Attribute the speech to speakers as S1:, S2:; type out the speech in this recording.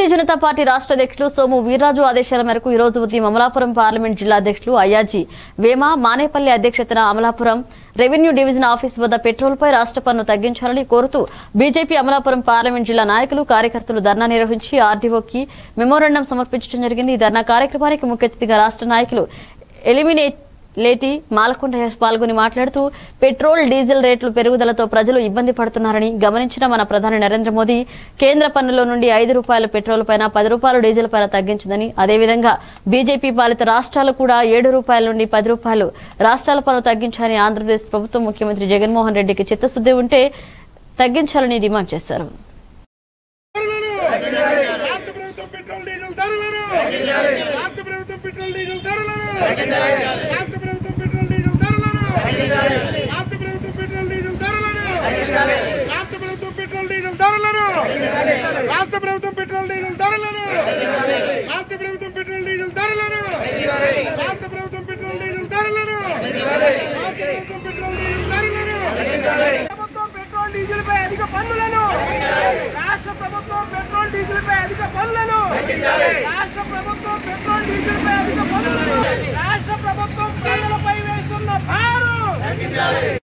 S1: భారతీయ Janata party రాష్ట్ర అధ్యక్షులు సోము వీర్రాజు ఆదేశాల మేరకు ఈ రోజు ఉదయం అమలాపురం పార్లమెంట్ జిల్లా అధ్యక్షులు అయ్యాజీ వేమ మానేపల్లి అధ్యక్షతన అమలాపురం రెవెన్యూ డివిజన్ ఆఫీస్ వద్ద పెట్రోల్ పై రాష్ట్ర పన్ను తగ్గించాలని కోరుతూ బీజేపీ అమలాపురం పార్లమెంట్ జిల్లా నాయకులు కార్యకర్తలు ధర్నా నిర్వహించి ఆర్డీఓకి మెమోరాండం సమర్పించడం జరిగింది ఈ ధర్నా కార్యక్రమానికి ముఖ్య అతిథిగా రాష్ట్ర నాయకులు ఎలిమినేట్ లేటి మాలకొండ పాల్గొని మాట్లాడుతూ పెట్రోల్ డీజిల్ రేట్లు పెరుగుదలతో ప్రజలు ఇబ్బంది పడుతున్నారని గమనించిన మన ప్రధాని నరేంద్ర మోదీ కేంద్ర పన్నులో నుండి ఐదు రూపాయల పెట్రోల్ పైన పది రూపాయలు డీజిల్ పైన తగ్గించిందని అదేవిధంగా బీజేపీ పాలిత రాష్ట్రాలు కూడా ఏడు రూపాయల నుండి పది రూపాయలు రాష్ట్రాల పన్ను తగ్గించాలని ఆంధ్రప్రదేశ్ ప్రభుత్వం ముఖ్యమంత్రి జగన్మోహన్ రెడ్డికి చిత్తశుద్ధి ఉంటే తగ్గించాలని డిమాండ్ చేశారు
S2: రాష్ట్ర ప్రభుత్వం పెట్రోల్ డీజిల్ ధరలను రాష్ట్ర ప్రభుత్వం పెట్రోల్ డీజిల్ ధరలను రాష్ట్ర ప్రభుత్వం పెట్రోల్ డీజిల్ ధరలను రాష్ట్ర ప్రభుత్వం పెట్రోల్ డీజిల్ ధరలను రాష్ట్ర ప్రభుత్వం పెట్రోల్ డీజిల్ ధరలను రాష్ట్ర ప్రభుత్వం పెట్రోల్ డీజిల్ ధరలను రాష్ట్ర ప్రభుత్వం పెట్రోల్ డీజిల్ ధరలను రాష్ట్ర ప్రభుత్వం పెట్రోల్ డీజిల్ ధరలను రాష్ట్ర ప్రభుత్వం పెట్రోల్ డీజిల్ ధరలను
S3: ప్రభుత్వం పెట్రోల్ డీజిల్ పై అధిక పన్నులను రాష్ట్ర ప్రభుత్వం పెట్రోల్ డీజిల్ పై అధిక పన్నులను రాష్ట్ర ప్రభుత్వం పెట్రోల్ డీజిల్ పై అధిక పన్నులను రాష్ట్ర ప్రభుత్వం ప్రజలపై వేస్తున్న భారం